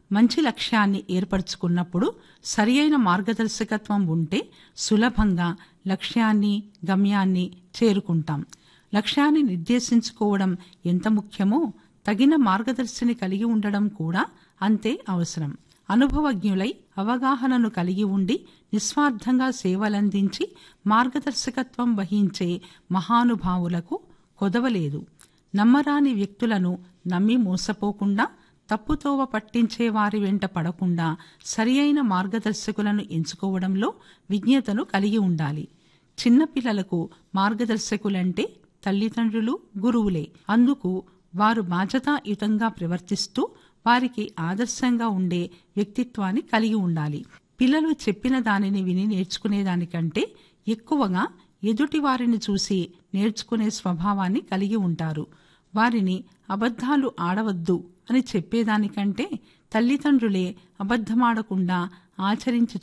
మంచి లక్ష్యాన్ని ఏర్పరచుకున్నప్పుడు సరియైన మార్గదర్శకత్వం ఉంటే సులభంగా లక్ష్యాన్ని గమ్యాన్ని చేరుకుంటాం లక్ష్యాన్ని నిర్దేశించుకోవడం ఎంత ముఖ్యమో తగిన మార్గదర్శిని కలిగి ఉండడం కూడా అంతే అవసరం అనుభవజ్ఞులై అవగాహనను కలిగి ఉండి నిస్వార్థంగా సేవలందించి మార్గదర్శకత్వం వహించే మహానుభావులకు కొదవలేదు నమ్మరాని వ్యక్తులను నమ్మి మోసపోకుండా తప్పుతోవ పట్టించే వారి వెంట పడకుండా సరియైన మార్గదర్శకులను ఎంచుకోవడంలో విజ్ఞతను కలిగి ఉండాలి చిన్నపిల్లలకు మార్గదర్శకులంటే తల్లిదండ్రులు గురువులే అందుకు వారు బాధ్యతాయుతంగా ప్రవర్తిస్తూ వారికి ఆదర్శంగా ఉండే వ్యక్తిత్వాన్ని కలిగి ఉండాలి పిల్లలు చెప్పిన దానిని విని నేర్చుకునేదానికంటే ఎక్కువగా ఎదుటి వారిని చూసి నేర్చుకునే స్వభావాన్ని కలిగి ఉంటారు వారిని అబద్ధాలు ఆడవద్దు అని చెప్పేదానికంటే తల్లిదండ్రులే అబద్ధమాడకుండా ఆచరించి